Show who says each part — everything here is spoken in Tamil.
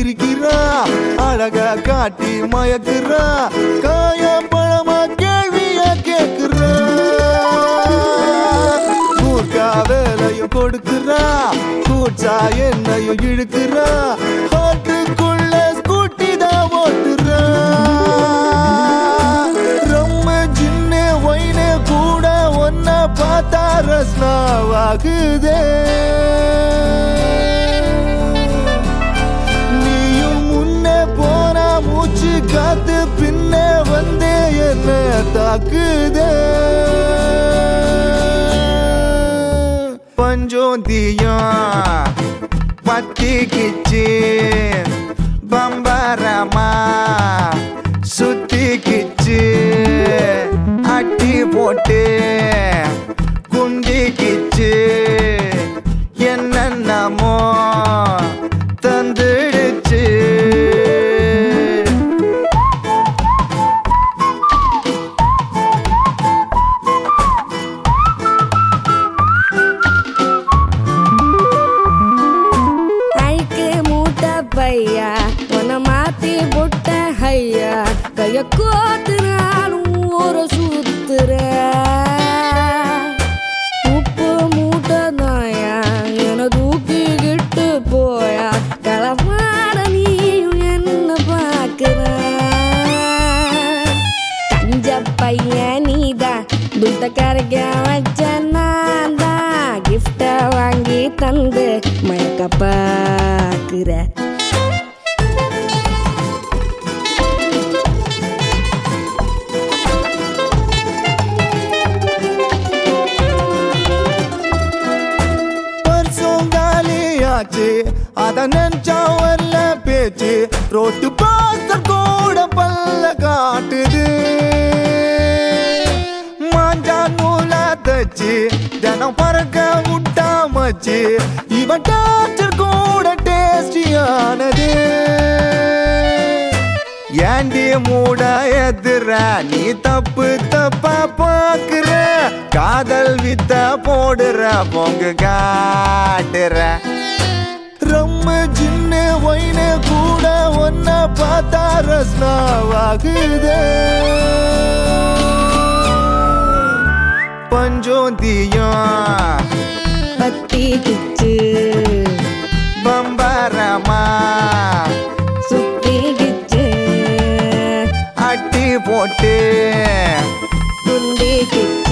Speaker 1: சிரிக்கிறா அழகா காட்டி மயக்குறா காய பழமா கேள்வியா கேக்குறா கூர்க்கா வேலையும் கொடுக்குறா கூச்சா என்னையும் இழுக்குறா ஹாட்டுக்குள்ள ஸ்கூட்டி தான் ஓட்டுறா ரொம்ப சின்ன ஒயினு கூட ஒன்ன பார்த்தா ரஸ்னாவாகுதே நீயும் முன்னே போனா மூச்சு காத்து பின்னே வந்தே என்ன தாக்குதே பஞ்சோந்தியம் பத்திக்கிச்சு பம்பரமா சுத்திக்கிச்சு அட்டி போட்டு குண்டிக்கிச்சு என்னென்னமோ தந்துடுச்சு
Speaker 2: அழுக்கு மூட்டை பையா உன்னை மாத்தி புட்ட ஐயா கைய கோத்துனாலும் ஊரை சுத்துற உப்பு மூட்டை தாயா என தூக்கிக்கிட்டு போயா களமாட நீயும் என்ன பார்க்கிற கஞ்ச பையன் நீதான் துட்ட கரைக்க வச்ச நான் தான் கிஃப்ட வாங்கி தந்து மயக்க பாக்குற
Speaker 1: பர்சம் காலியாச்சு அத நினைச்சா வரல பேச்சு ரோட்டு பாஸ்டர் கூட பல்ல காட்டுது மாஞ்சா நூல தச்சு தினம் பறக்க விட்டா மச்சு இவன் டாக்டர் கூட டேஸ்டியானது ஏண்டி மூட எதிர நீ தப்பு தப்பா பாக்குற காதல் வித்த போடுற பொங்கு காட்டுற ரொம்ப சின்ன ஒயினு கூட ஒன்ன பார்த்தா ரஸ்னாவாகுதே பஞ்சோந்தியம்
Speaker 2: பத்தி கிச்சு
Speaker 1: பம்பரமா
Speaker 2: சுத்தி கிச்சு
Speaker 1: அட்டி போட்டு
Speaker 2: குண்டி கிச்சு